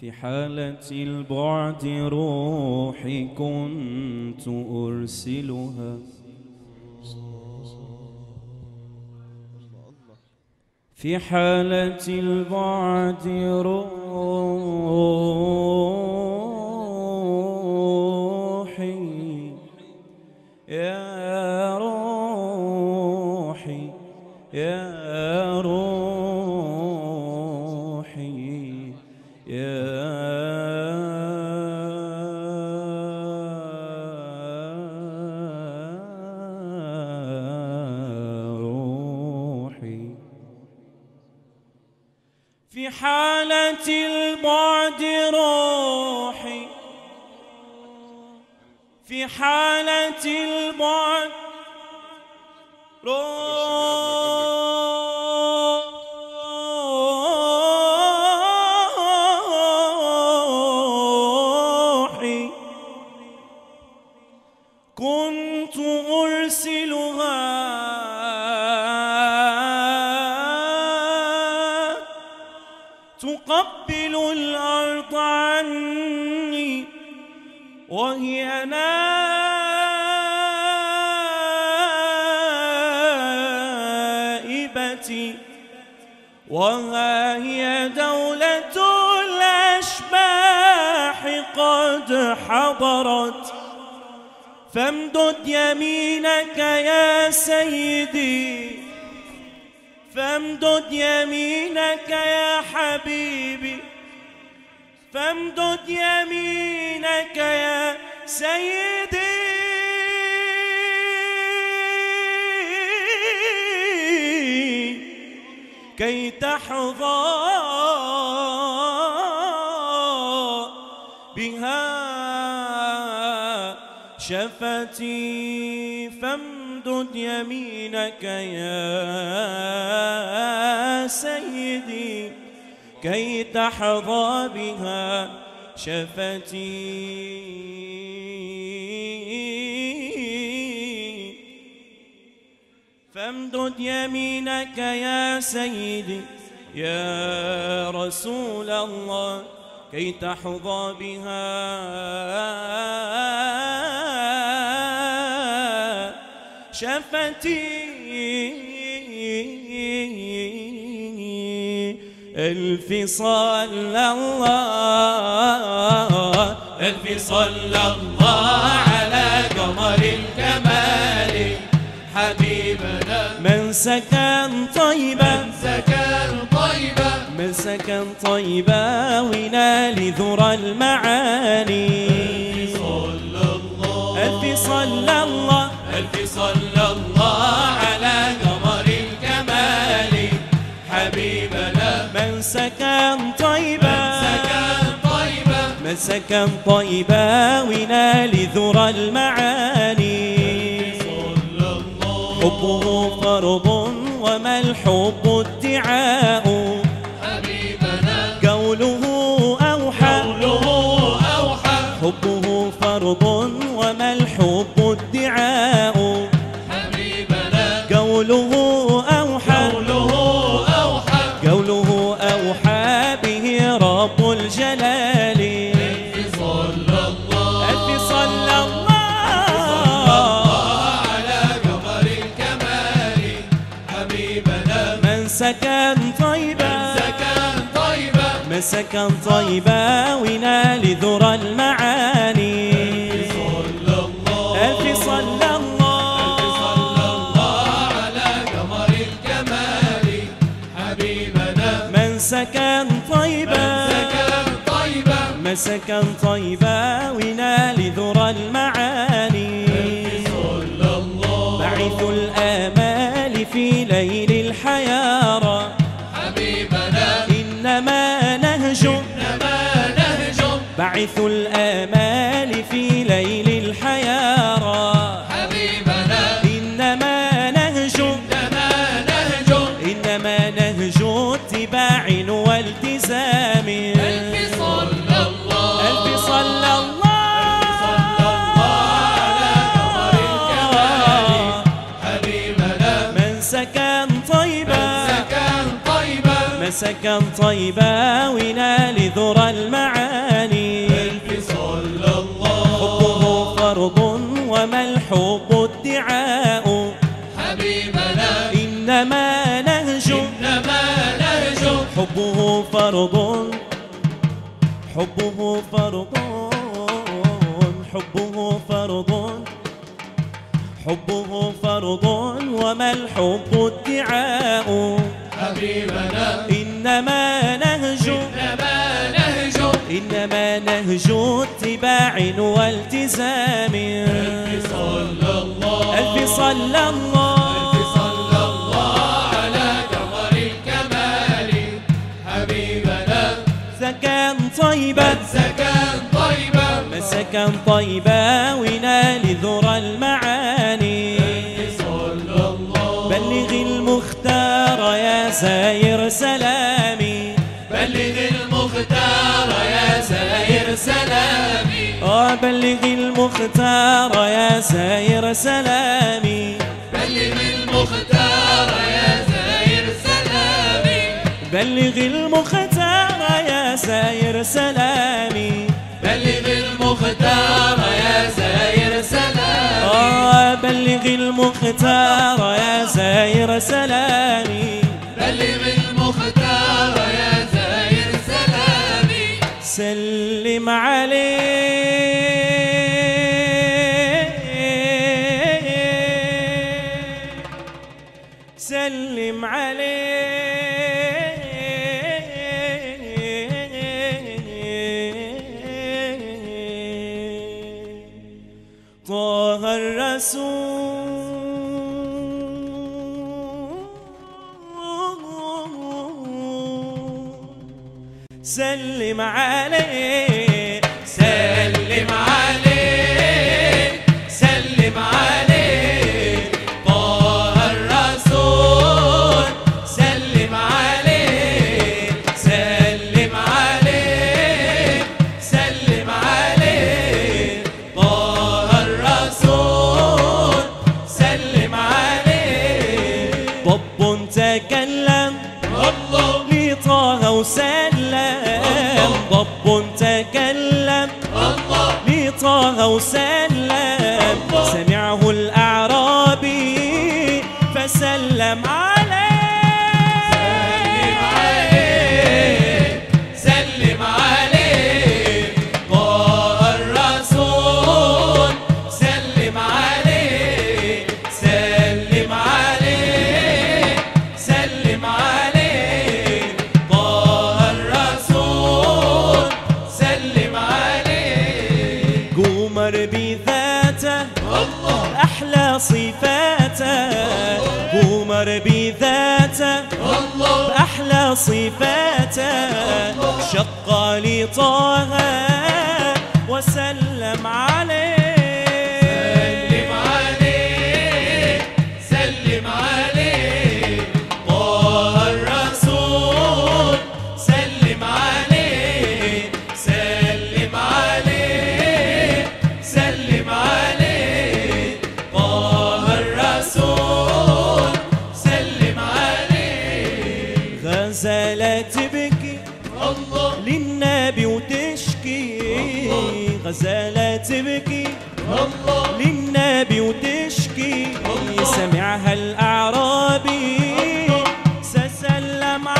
في حالة البعد روحي كنت أرسلها في حالة البعد روحي يا روحي يا روحي يا روحي في حالة البعد روحي في حالة البعد روحي كنت أرسلها تقبل الأرض عني وهي نائبتي وها هي دولة الأشباح قد حضرت فامدد يمينك يا سيدي فامدد يمينك يا حبيبي فامدد يمينك يا سيدي كي تحظى بها شفتي فامدد يمينك يا سيدي كي تحظى بها شفتي فامدد يمينك يا سيدي يا رسول الله كي تحظى بها شفتي ألف صلى الله ألف صلى الله على قمر الكمال حبيبنا من سكن طيبا سكن طيبا من سكن طيبا ونال ذرى المعاني صلى الله ألف صلى الله ألف صلى الله على قمر الكمال حبيبنا من سكن طيبا سكن طيبا من سكن طيبا ونال ذرى المعاني صلى الله حبه فرض وما الحب ادعاء حبيبنا قوله أوحى قوله أوحى حبه فرض وما الحب ادعاء حبيبنا قوله أوحى قوله أوحى قوله أوحى به رب الجلال صلى الله ألف صلى الله على قمر الكمال حبيبنا من سكن طيبا سكن طيبا من سكن طيبا ونال ذرى المعاني صلى الله ألف صلى الله صلى الله على قمر الكمال حبيبنا من سكن طيبا سكن طيبا من سكن طيبا ونال ذرى المعاني صلى الله بعث الآمال في ليل الحيارى حبيبنا إنما نهج إنما نهج بعث الآمال في ليل الحيارى حبيبنا إنما نهج إنما نهج إنما نهج اتباع والتزام ألف صلى الله ألف صلى الله صلى الله على قمر الكمال حبيبنا من سكن طيبا سكن طيبا من سكن طيبا ونال ذرى المعاني حبه فرض حبه فرض حبه فرض وما الحب ادعاء حبيبنا إنما نهج إنما نهج إنما نهج اتباع والتزام صلى الله ألف صلى الله صلى الله على قمر الكمال حبيبنا سكن طيبا سكن طيبا مسكن طيبا ونال ذرى المعاني صلى الله بلغ المختار يا ساير سلامي بلغ المختار يا سائر سلامي آه بلغ المختار يا ساير سلامي بلغ المختار يا سائر سلامي بلغ المختار يا ساير سلامي بلغ المختار يا سائر سلامي آه بلغ المختار يا ساير سلامي بلغ المختار يا سائر سلامي سلم عليه سلم عليه طه الرسول سلم عليه سلم عليه سلم عليه طه الرسول سلم عليه سلم عليه سلم عليه طه الرسول سلم عليه ضب تكلم الله لطه وسلم ضب تكلم الله لطه وسلم سمعه الأعرابي فسلم سلم عليه عليه سلم عليه طه الرسول سلم عليه سلم عليه سلم عليه طه الرسول سلم عليه قمر بذاته الله أحلى صفاته قمر بذاته الله بأحلى صفاته شق لطه وسلم سلم عليه عليه سلم عليه طه الرسول سلم عليه سلم عليه سلم عليه طه الرسول سلم عليه غزلت بكي الله للنبي وتشكي غزلت بكي الله للنبي وتشكي سمعها الأعرابي سسلم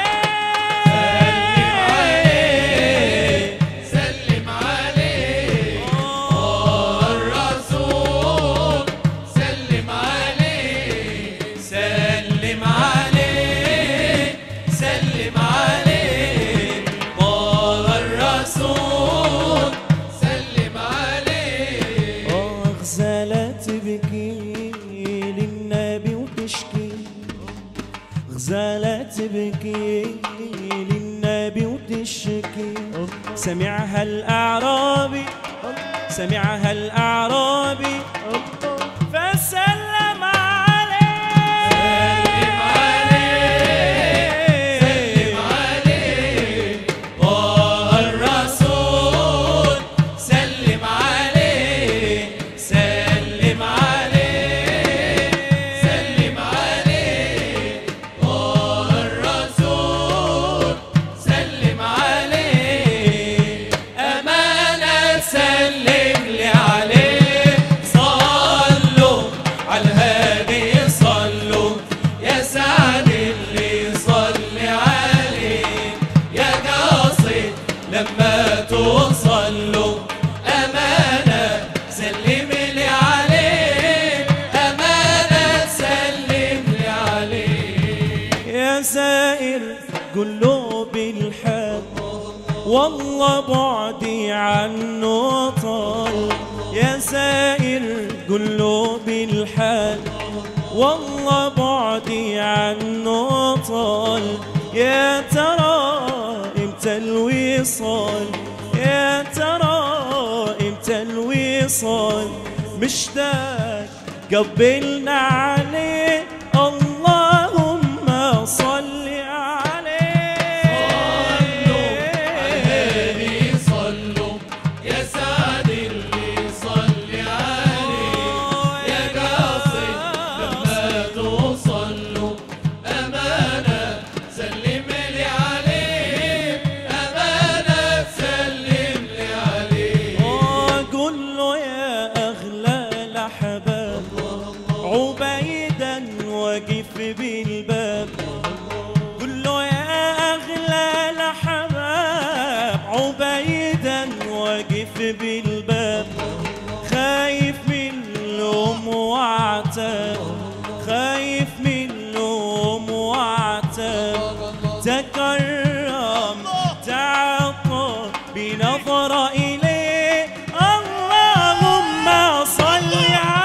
عليه سلم عليه طه الرسول سلم عليه سلم عليه سلم عليه طه الرسول سلم عليه غزلت بكي للنبي وتشكي غزلت بكي للنبي وتشكي سمعها الأعرابي سمعها الأعرابي فسلم سلم عليه سلم عليه طه الرسول سلم عليه سلم عليه سلم عليه طه الرسول سلم عليه أمانة سلم لي عليه والله بعدي عنه طال يا سائر قلوب الحال والله بعدي عنه طال يا ترى امتى الوصال يا ترى امتى الوصال مشتاق قبلنا عليه اللهم صل عليه صلوا يا سعد اللي صلي عليه يا قاصد لما توصلوا أمانة سلم لي عليه أمانة سلم لي عليه قول له يا أغلى الأحباب عبيدا واقف بالباب قول له يا أغلى الأحباب عبيدا واقف بالباب خايف من الأم وعتاب خايف من الأم وعتاب تكرم تعطى بنظرة إليه اللهم صل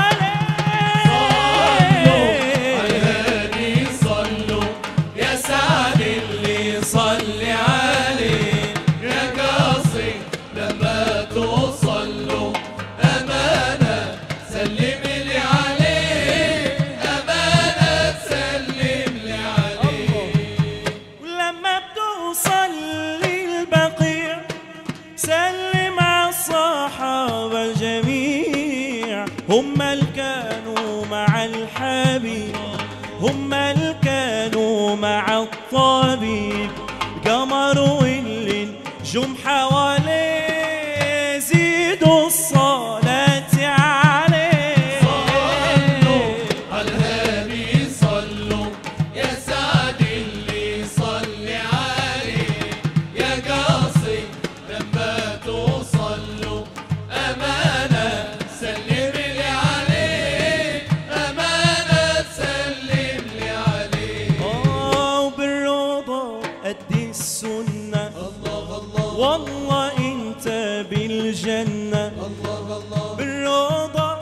عليه الهادي صلوا يا سعد اللي صلي عليه يا قاصي لما توصلوا أمانة سلم لي عليه أمانة سلم لي عليه ولما بتوصل للبقيع سلم على الصحابة الجميع هم اللي كانوا مع الحبيب هم اللي كانوا مع الطبيب قمر واللي نجوم حواليه زيدوا الصلاة عليه صلوا على الهادي صلوا يا سعد اللي صلي عليه يا قاصي لما توصلوا أمانة سلم لي عليه أمانة سلم لي عليه آه بالرضا أدي السنة الله الله والله انت بالجنة الله الله بالرضا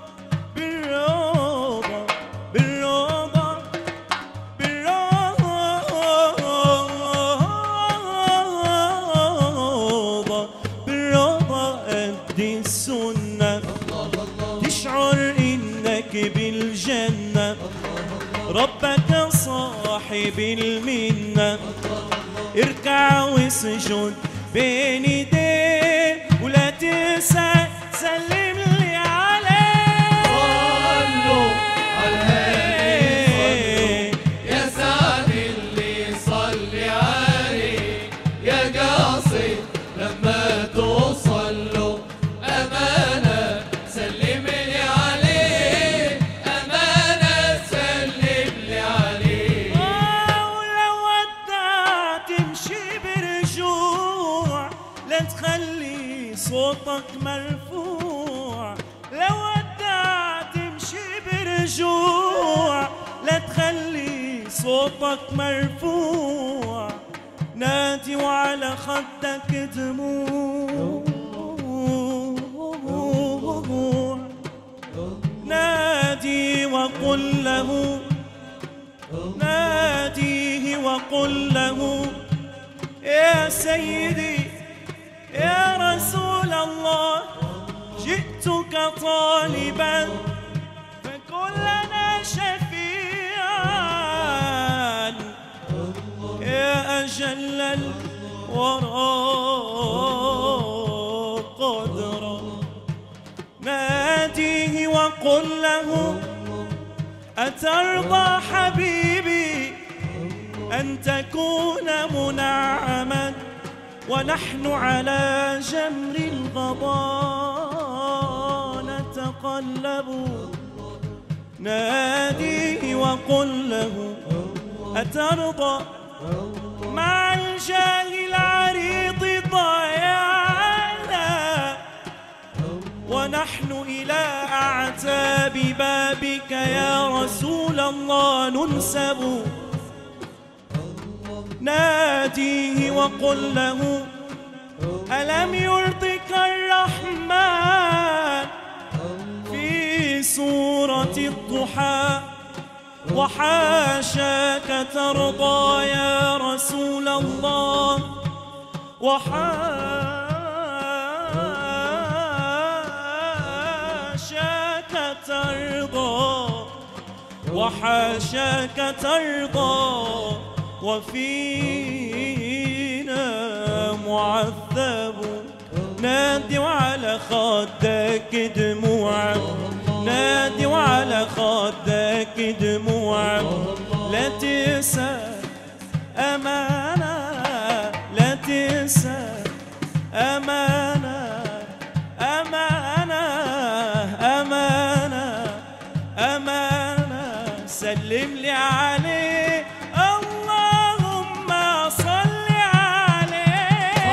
بالرضا بالرضا بالرضا بالرضا أدي السنة تشعر إنك بالجنة ربك صاحب المنة اركع واسجد بين ايديه ولا تنسى سلم لي عليه صلوا على الهادي صلوا يا سعد اللي صلي عليه يا قاصد لما توصلوا أمانة سلم لي عليه أمانة سلم لي عليه ولو ودع تمشي برجوع لا تخلي صوتك مرفوع لو ودع تمشي برجوع لا تخلي صوتك مرفوع نادي وعلى خدك دموع نادي وقل له ناديه وقل له يا سيدي يا رسول الله جئتك طالبا فكن لنا شفيعا يا أجل الورى قدرا ناديه وقل له أترضى حبيبي أن تكون منعما ونحن على جمر الغضا نتقلب ناديه وقل له أترضى مع الجاه العريض ضيعنا ونحن إلى أعتاب بابك يا رسول الله ننسب ناديه وقل له ألم يرضك الرحمن في سورة الضحى وحاشاك ترضى يا رسول الله وحاشاك ترضى وحاشاك ترضى وفينا معذب نادي وعلى خدك دموع نادي وعلى خدك دموع لا تنسى أمانة لا تنسى أمانة أمانة أمانة أمانة سلم لي عليه اللهم صل عليه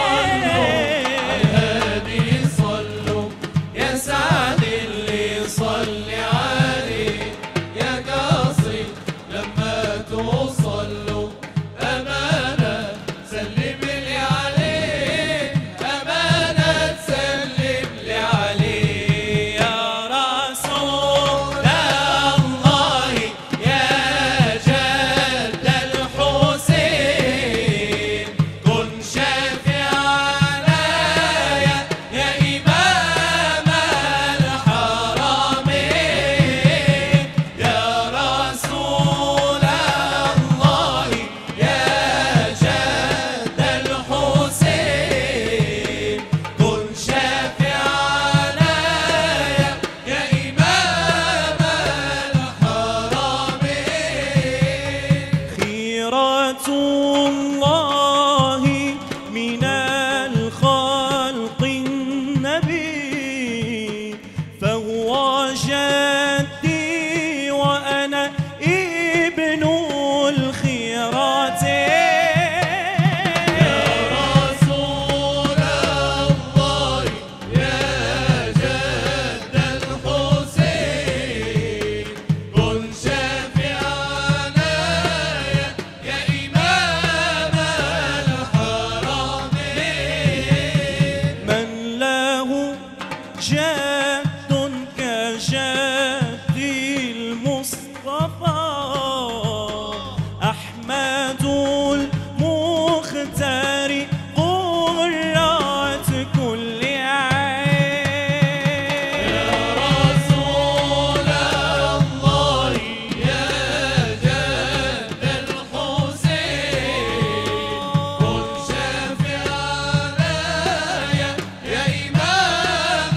الهادي صلوا يا سعد اللي صلي عليه يا قاصد لما توصلوا أمانة سلم لي عليه أمانة سلم لي عليه يا رسول الله يا جد الحسين كن شافعنا يا يا إمام الحرمين يا رسول الله يا جد الحسين كن شافعنا يا يا إمام الحرمين خيرة الله من الخلق النبي فهو جدي وأنا ابن الخيرات رسول الله يا جد الحسين كن شافعنا يا يا إمام الحرمين من له جد كجد المصطفى أحمد المختار قرات كل عين رسول الله يا جد الحسين كن شافعنا يا يا إمام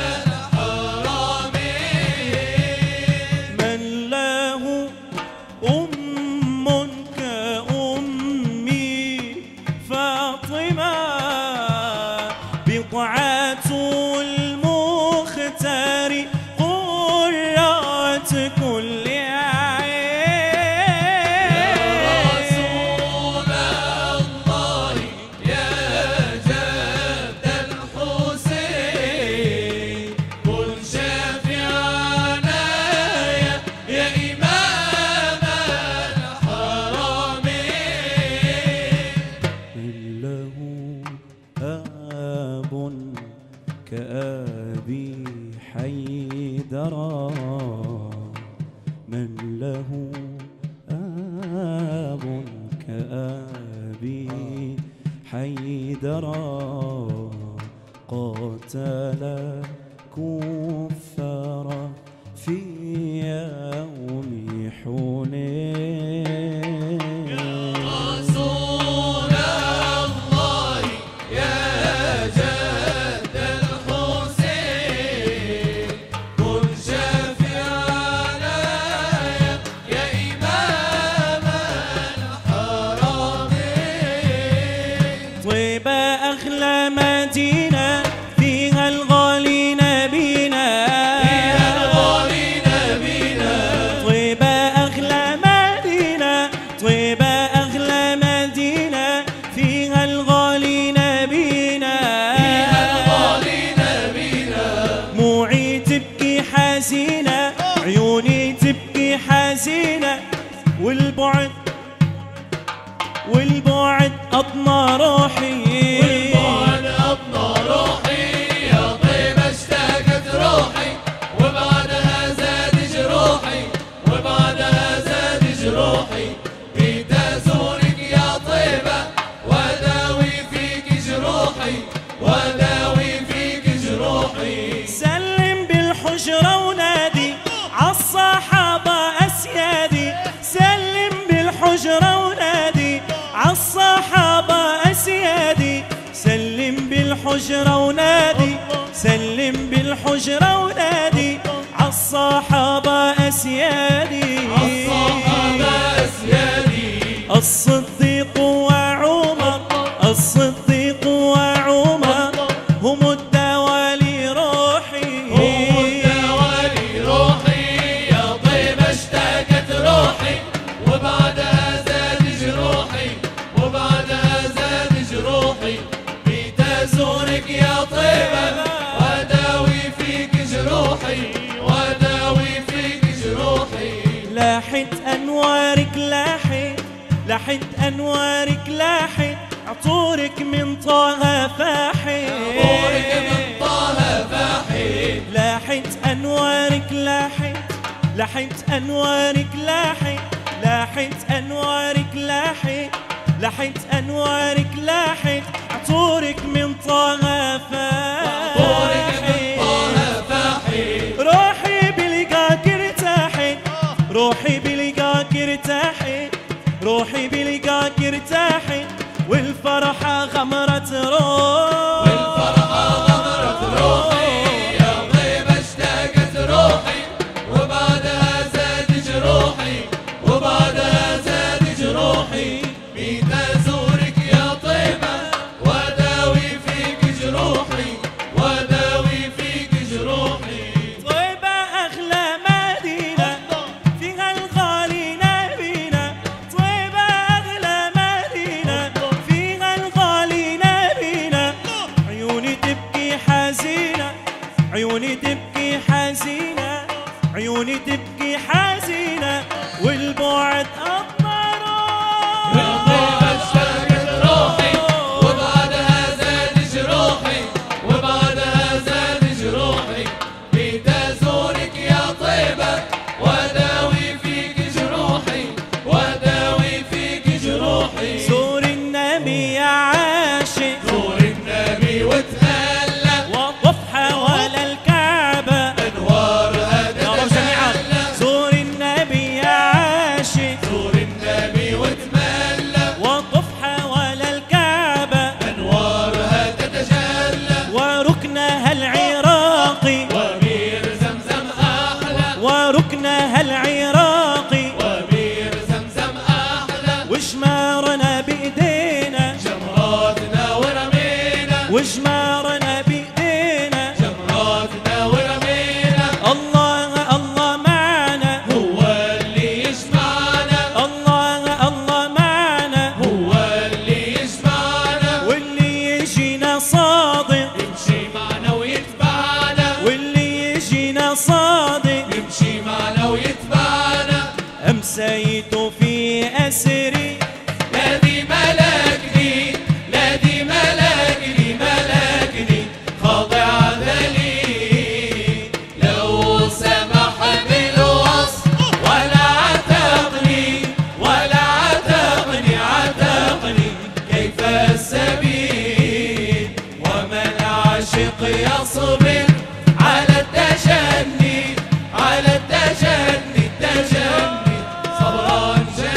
الحرمين من له أم كأمي فاطمة بضعة المختار قرات كل عين رسول الله يا جد الحسين كن شافعنا يا يا إمام الحرمين من له آب كأبي حيدرا من له آب كأبي حيدرا قاتل كفار في يوم حنين رسول الله يا جد الحسين كن شافعنا يا يا إمام الحرمين طيبة أغلى مدينة فيها الغالي نبينا يا الغالي نبينا طيبة أغلى مدينة طيبة أغلى مدينة فيها الغالي نبينا يا الغالي نبينا موعي تبكي حزينة عيوني تبكي حزينة والبعد والبعد أطمى روحي والبعد جروحي وداوي فيك جروحي سلم بالحجرة ونادي عالصحابة أسيادي سلم بالحجرة ونادي عالصحابة أسيادي سلم بالحجرة ونادي سلم بالحجرة ونادي عالصحابة أسيادي الصحابة أسيادي الصديق وعمر الصديق وعمر هم الدواء لروحي هم الدوالي روحي يا طيبة اشتاقت روحي وبعدها زاد جروحي وبعدها زاد جروحي بيت ازورك يا طيبة واداوي فيك جروحي واداوي فيك جروحي لاحت انوارك لاحت لاحت انوارك لاحت عطورك من طه فاحت عطورك من طه فاحت لاحت انوارك لاحت لاحت انوارك لاحت لاحت انوارك لاحت لاحت انوارك لاحت عطورك من طه عطورك من طه فاحت فاحت روحي بلقاك ارتاحت روحي بلقاك ارتاحت روحي بلقاك ارتاحت والفرحة غمرت روحي والفرحة غمرت روحي يا طيبة اشتاقت روحي وبعدها زاد جروحي وبعدها زاد جروحي بيت ازورك يا طيبة واداوي فيك جروحي واداوي فيك جروحي طيبة أغلى مدينة فيها الغالي نبينا طيبة أغلى مدينة فيها الغالي نبينا عيوني تبكي حزينة عيوني تبكي حزينة عيوني تبكي حزينة والبعد والطيبة اشتاقت روحي وبعدها زاد جروحي وبعدها زاد جروحي بيت ازورك يا طيبة واداوي فيك جروحي واداوي فيك جروحي زور النبي يا عاشق زور النبي وتهلا وطف حول الكعبة انوارها يا رب جميعا تتجلى زور النبي يا عاشق زور النبي وتملى وطف حول الكعبة انوارها تتجلى وركنها العراقي وبير زمزم احلى وركنها العراقي وبير زمزم احلى وشمارنا بإيدينا جمراتنا ورمينا وشمارنا بإيدينا جمراتنا ورمينا الله الله معنا هو اللي يجمعنا الله الله معنا هو اللي يجمعنا واللي يجينا صادق يمشي معنا ويتبعنا واللي يجينا صادق يمشي معنا ويتبعنا أمسيت في أسري لا دي ملكني لا دي ملكني ملكني خاضع ذليل لو سمح بالوصف ولا عتقني ولا عتقني عتقني كيف السبيل ومن عاشق يصبر على التجني على التجني التجني صبرا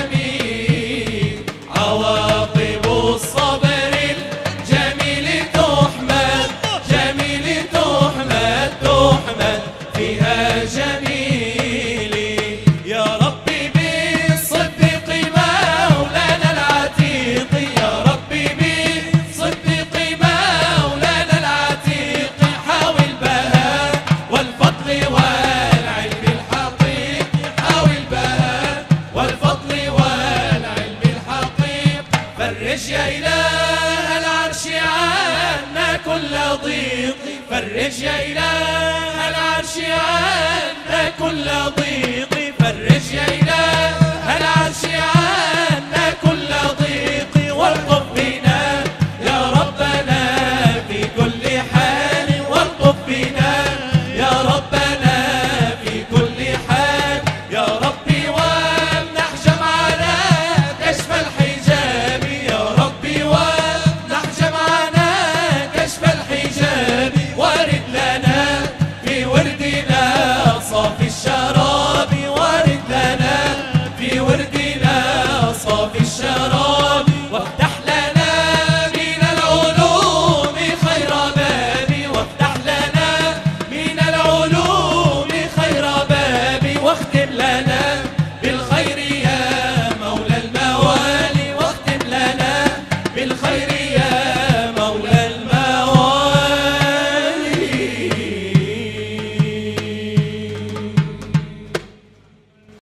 جميل عواقب الصبر الجميل تحمد جميل تحمد تحمد فيها جميل يا ربي بالصدق مولانا العتيق يا ربي بالصدق مولانا العتيق حاول بهاء والفضل والعلم الحقيق حاول بهاء والفضل والعلم الحقيق فرج يا إله العرش عنا كل ضيق فرج يا إله العرش عنا كل ضيق